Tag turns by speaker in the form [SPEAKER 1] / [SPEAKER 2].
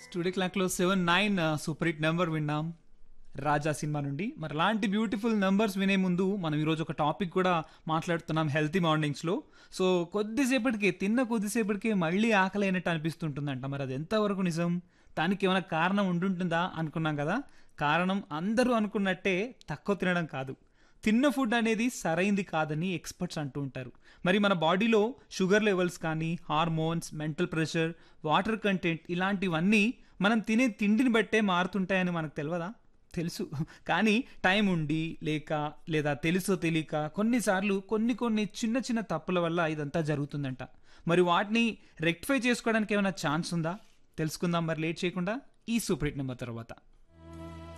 [SPEAKER 1] today క్లాక్లో seven nine super hit number విన్నాం Raja cinema నుండి మరి అలాంటి బ్యూటిఫుల్ నెంబర్స్ వినే ముందు మనం ఈరోజు ఒక టాపిక్ కూడా మాట్లాడుతున్నాం హెల్తీ మార్నింగ్స్లో సో కొద్దిసేపటికే తిన్న కొద్దిసేపటికే మళ్ళీ ఆకలి అయినట్టు అనిపిస్తుంటుందంట మరి అది ఎంతవరకు నిజం దానికి ఏమైనా కారణం ఉండుంటుందా అనుకున్నాం కదా కారణం అందరూ అనుకున్నట్టే తక్కువ తినడం కాదు తిన్న ఫుడ్ అనేది సరైంది కాదని ఎక్స్పర్ట్స్ అంటూ ఉంటారు మరి మన బాడీలో షుగర్ లెవెల్స్ కానీ hormones mental pressure water content ఇలాంటివన్నీ మనం తినే తిండిని బట్టే మారుతుంటాయని మనకు తెలియదా తెలుసు కానీ టైం ఉండి లేక లేదా తెలుసో తెలియక కొన్నిసార్లు కొన్ని కొన్ని చిన్న చిన్న తప్పుల వల్ల ఇదంతా జరుగుతుందంట మరి వాటిని రెక్టిఫై చేసుకోవడానికి ఏమైనా ఛాన్స్ ఉందా తెలుసుకుందాం మరి లేట్ చేయకుండా ఈ సూపర్ హిట్ నెంబర్ తర్వాత